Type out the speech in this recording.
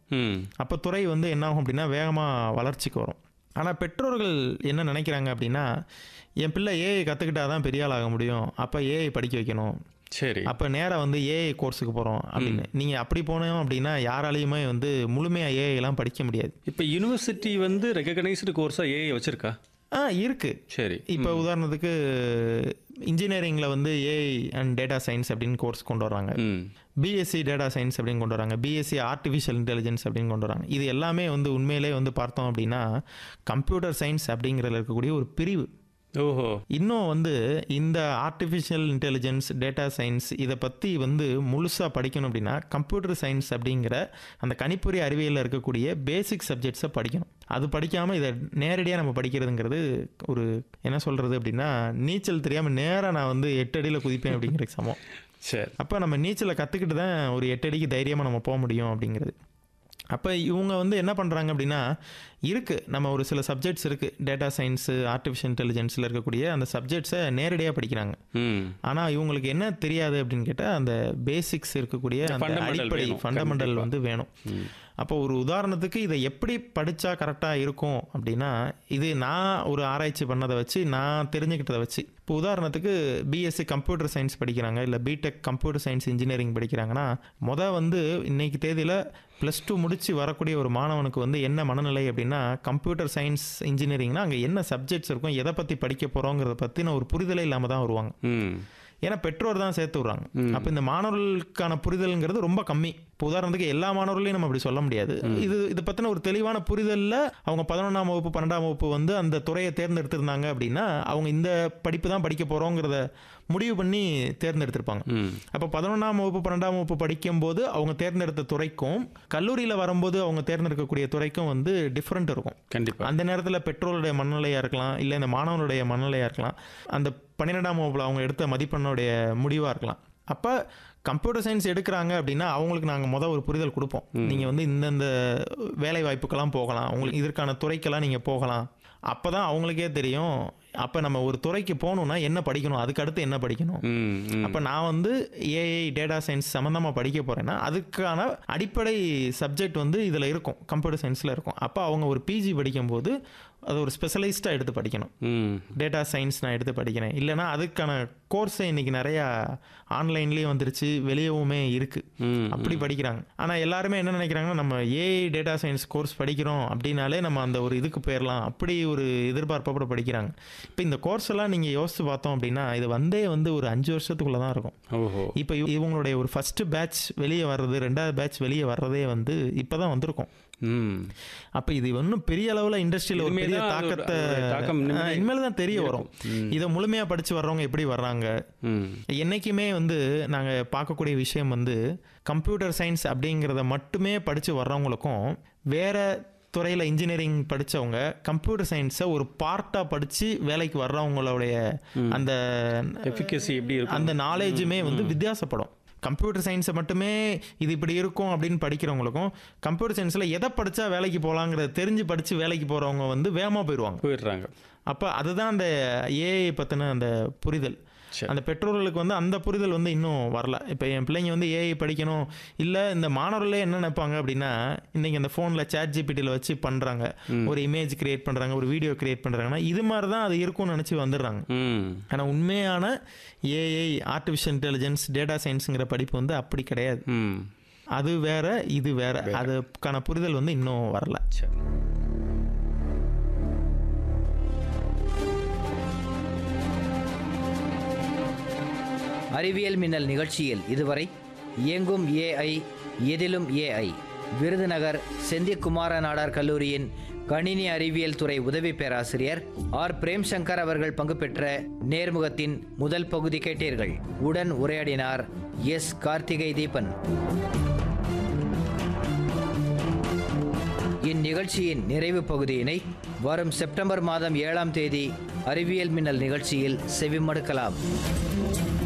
ம் அப்போ துறை வந்து என்ன ஆகும் அப்படின்னா வேகமாக வளர்ச்சிக்கு வரும் ஆனால் பெற்றோர்கள் என்ன நினைக்கிறாங்க அப்படின்னா என் பிள்ளை ஏஐ கற்றுக்கிட்டா தான் பெரிய ஆள் ஆக முடியும் அப்போ ஏஐ படிக்க வைக்கணும் சரி அப்போ நேராக வந்து ஏஐ கோர்ஸுக்கு போகிறோம் அப்படின்னு நீங்கள் அப்படி போனோம் அப்படின்னா யாராலையுமே வந்து முழுமையாக ஏஐலாம் படிக்க முடியாது இப்போ யூனிவர்சிட்டி வந்து ரெகக்னைஸ்டு கோர்ஸாக ஏஐ வச்சிருக்கா ஆ இருக்குது சரி இப்போ உதாரணத்துக்கு இன்ஜினியரிங்கில் வந்து ஏஐ அண்ட் டேட்டா சயின்ஸ் அப்படின்னு கோர்ஸ் கொண்டு வராங்க ம் பிஎஸ்சி டேட்டா சயின்ஸ் அப்படின்னு கொண்டு வராங்க பிஎஸ்சி ஆர்டிஃபிஷியல் இன்டெலிஜென்ஸ் அப்படின்னு கொண்டு வராங்க இது எல்லாமே வந்து உண்மையிலே வந்து பார்த்தோம் அப்படின்னா கம்ப்யூட்டர் சயின்ஸ் அப்படிங்கிறதுல இருக்கக்கூடிய ஒரு பிரிவு ஓஹோ இன்னும் வந்து இந்த ஆர்டிஃபிஷியல் இன்டெலிஜென்ஸ் டேட்டா சயின்ஸ் இதை பற்றி வந்து முழுசாக படிக்கணும் அப்படின்னா கம்ப்யூட்டர் சயின்ஸ் அப்படிங்கிற அந்த கணிப்பொறி அறிவியலில் இருக்கக்கூடிய பேசிக் சப்ஜெக்ட்ஸை படிக்கணும் அது படிக்காமல் இதை நேரடியாக நம்ம படிக்கிறதுங்கிறது ஒரு என்ன சொல்கிறது அப்படின்னா நீச்சல் தெரியாமல் நேராக நான் வந்து எட்டு அடியில் குதிப்பேன் அப்படிங்கிற சமம் சரி அப்போ நம்ம நீச்சலை கற்றுக்கிட்டு தான் ஒரு எட்டு அடிக்கு தைரியமாக நம்ம போக முடியும் அப்படிங்கிறது அப்போ இவங்க வந்து என்ன பண்ணுறாங்க அப்படின்னா இருக்குது நம்ம ஒரு சில சப்ஜெக்ட்ஸ் இருக்குது டேட்டா சயின்ஸு ஆர்டிஃபிஷியல் இன்டெலிஜென்ஸில் இருக்கக்கூடிய அந்த சப்ஜெக்ட்ஸை நேரடியாக படிக்கிறாங்க ம் ஆனால் இவங்களுக்கு என்ன தெரியாது அப்படின்னு கேட்டால் அந்த பேசிக்ஸ் இருக்கக்கூடிய அந்த fundamental அடிப்படை வேணும். ஃபண்டமெண்டல் கண்டிப்பா. வந்து வேணும் அப்போ ஒரு உதாரணத்துக்கு இதை எப்படி படித்தா கரெக்டாக இருக்கும் அப்படின்னா இது நான் ஒரு ஆராய்ச்சி பண்ணதை வச்சு நான் தெரிஞ்சுக்கிட்டதை வச்சு இப்போ உதாரணத்துக்கு பிஎஸ்சி கம்ப்யூட்டர் சயின்ஸ் படிக்கிறாங்க இல்லை பிடெக் கம்ப்யூட்டர் சயின்ஸ் இன்ஜினியரிங் படிக்கிறாங்கன்னா மொதல் வந்து இன்னைக்கு தேதியில் ப்ளஸ் டூ முடிச்சு வரக்கூடிய ஒரு மாணவனுக்கு வந்து என்ன மனநிலை அப்படின்னா கம்ப்யூட்டர் சயின்ஸ் இன்ஜினியரிங்னா அங்கே என்ன சப்ஜெக்ட்ஸ் இருக்கும் எதை பற்றி படிக்க போகிறோங்கிறத பற்றின ஒரு புரிதலே இல்லாமல் தான் வருவாங்க ம் ஏன்னா பெற்றோர் தான் சேர்த்து விட்றாங்க அப்போ இந்த மாணவர்களுக்கான புரிதல்ங்கிறது ரொம்ப கம்மி இப்போ உதாரணத்துக்கு எல்லா மாணவர்களையும் நம்ம அப்படி சொல்ல முடியாது இது இதை பற்றின ஒரு தெளிவான புரிதலில் அவங்க பதினொன்றாம் வகுப்பு பன்னெண்டாம் வகுப்பு வந்து அந்த துறையை தேர்ந்தெடுத்திருந்தாங்க அப்படின்னா அவங்க இந்த படிப்பு தான் படிக்க போகிறோங்கிறத முடிவு பண்ணி தேர்ந்தெடுத்திருப்பாங்க ம் அப்போ பதினொன்றாம் வகுப்பு பன்னெண்டாம் வகுப்பு படிக்கும்போது அவங்க தேர்ந்தெடுத்த துறைக்கும் கல்லூரியில் வரும்போது அவங்க தேர்ந்தெடுக்கக்கூடிய துறைக்கும் வந்து டிஃப்ரெண்ட் இருக்கும் கண்டிப்பாக அந்த நேரத்தில் பெற்றோருடைய மனநிலையாக இருக்கலாம் இல்லை இந்த மாணவனுடைய மனநிலையாக இருக்கலாம் அந்த பன்னிரெண்டாம் வகுப்பில் அவங்க எடுத்த மதிப்பெண்ணுடைய முடிவாக இருக்கலாம் அப்போ கம்ப்யூட்டர் சயின்ஸ் எடுக்கிறாங்க அப்படின்னா அவங்களுக்கு நாங்கள் மொதல் ஒரு புரிதல் கொடுப்போம் நீங்கள் வந்து இந்தந்த வேலை வாய்ப்புக்கெல்லாம் போகலாம் உங்களுக்கு இதற்கான துறைக்கெல்லாம் நீங்கள் போகலாம் அப்போ தான் அவங்களுக்கே தெரியும் அப்போ நம்ம ஒரு துறைக்கு போகணுன்னா என்ன படிக்கணும் அதுக்கு அடுத்து என்ன படிக்கணும் ம் ம் அப்போ நான் வந்து ஏஐ டேட்டா சயின்ஸ் சம்மந்தமாக படிக்க போகிறேன்னா அதுக்கான அடிப்படை சப்ஜெக்ட் வந்து இதில் இருக்கும் கம்ப்யூட்டர் சயின்ஸில் இருக்கும் அப்போ அவங்க ஒரு பிஜி படிக்கும்போது அது ஒரு ஸ்பெஷலைஸ்டாக எடுத்து படிக்கணும் ம் டேட்டா சயின்ஸ் நான் எடுத்து படிக்கிறேன் இல்லைனா அதுக்கான கோர்ஸை இன்றைக்கி நிறையா ஆன்லைன்லேயே வந்துருச்சு வெளியவுமே இருக்குது ம் அப்படி படிக்கிறாங்க ஆனால் எல்லாருமே என்ன நினைக்கிறாங்கன்னா நம்ம ஏஐ டேட்டா சயின்ஸ் கோர்ஸ் படிக்கிறோம் அப்படின்னாலே நம்ம அந்த ஒரு இதுக்கு போயிடலாம் அப்படி ஒரு எதிர்பார்ப்போட படிக்கிறாங்க இப்போ இந்த கோர்ஸ் எல்லாம் நீங்கள் யோசிச்சு பார்த்தோம் அப்படின்னா இது வந்தே வந்து ஒரு அஞ்சு வருஷத்துக்குள்ளே தான் இருக்கும் ஓஹோ இப்போ இவ- இவங்களுடைய ஒரு ஃபர்ஸ்ட் பேட்ச் வெளியே வர்றது ரெண்டாவது பேட்ச் வெளியே வர்றதே வந்து இப்போ தான் வந்திருக்கும் ம் அப்போ இது இன்னும் பெரிய அளவில் இண்டஸ்ட்ரியில் ஒரு இனிமே பெரிய தான் அது ஒரு- தாக்கத்தை ஒரு தாக்கம் இனிமே ஆ, இனிமேல் தான் தெரிய வரும் இதை முழுமையாக படித்து வர்றவங்க எப்படி வர்றாங்க ம் என்னைக்குமே வந்து நாங்கள் பார்க்கக்கூடிய விஷயம் வந்து கம்ப்யூட்டர் சயின்ஸ் அப்படிங்கிறத மட்டுமே படித்து வர்றவங்களுக்கும் வேற துறையில் இன்ஜினியரிங் படித்தவங்க கம்ப்யூட்டர் சயின்ஸை ஒரு பார்ட்டாக படித்து வேலைக்கு வர்றவங்களுடைய அந்த எஃபிகசி எப்படி இருக்கும் அந்த நாலேஜுமே வந்து வித்தியாசப்படும் கம்ப்யூட்டர் சயின்ஸை மட்டுமே இது இப்படி இருக்கும் அப்படின்னு படிக்கிறவங்களுக்கும் கம்ப்யூட்டர் சயின்ஸில் எதை படித்தா வேலைக்கு போகலாங்கிறத தெரிஞ்சு படித்து வேலைக்கு போகிறவங்க வந்து வேகமாக போயிடுவாங்க போயிடுறாங்க அப்போ அதுதான் அந்த ஏஐ பற்றின அந்த புரிதல் சரி. அந்த பெற்றோர்களுக்கு வந்து அந்த புரிதல் வந்து இன்னும் வரல இப்போ என் பிள்ளைங்க வந்து ஏஐ படிக்கணும் இல்லை இந்த மாணவர்களே என்ன நினைப்பாங்க அப்படின்னா இன்னைக்கு அந்த ஃபோனில் சேட் ஜிபிடியில் வச்சு பண்ணுறாங்க ஒரு இமேஜ் கிரியேட் பண்ணுறாங்க ஒரு வீடியோ கிரியேட் பண்ணுறாங்கன்னா இது மாதிரி தான் அது இருக்கும்னு நினச்சி வந்துடுறாங்க ம் ஆனால் உண்மையான ஏஐ ஆர்டிஃபிஷியல் இன்டெலிஜென்ஸ் டேட்டா சயின்ஸுங்கிற படிப்பு வந்து அப்படி கிடையாது ம் அது வேற இது வேற அதுக்கான புரிதல் வந்து இன்னும் வரல சரி அறிவியல் மின்னல் நிகழ்ச்சியில் இதுவரை இயங்கும் ஏஐ எதிலும் ஏஐ விருதுநகர் செந்திக்குமார நாடார் கல்லூரியின் கணினி அறிவியல் துறை உதவி பேராசிரியர் ஆர் பிரேம்சங்கர் அவர்கள் பங்கு பெற்ற நேர்முகத்தின் முதல் பகுதி கேட்டீர்கள் உடன் உரையாடினார் எஸ் கார்த்திகை தீபன் இந்நிகழ்ச்சியின் நிறைவு பகுதியினை வரும் செப்டம்பர் மாதம் ஏழாம் தேதி அறிவியல் மின்னல் நிகழ்ச்சியில் செவிமடுக்கலாம்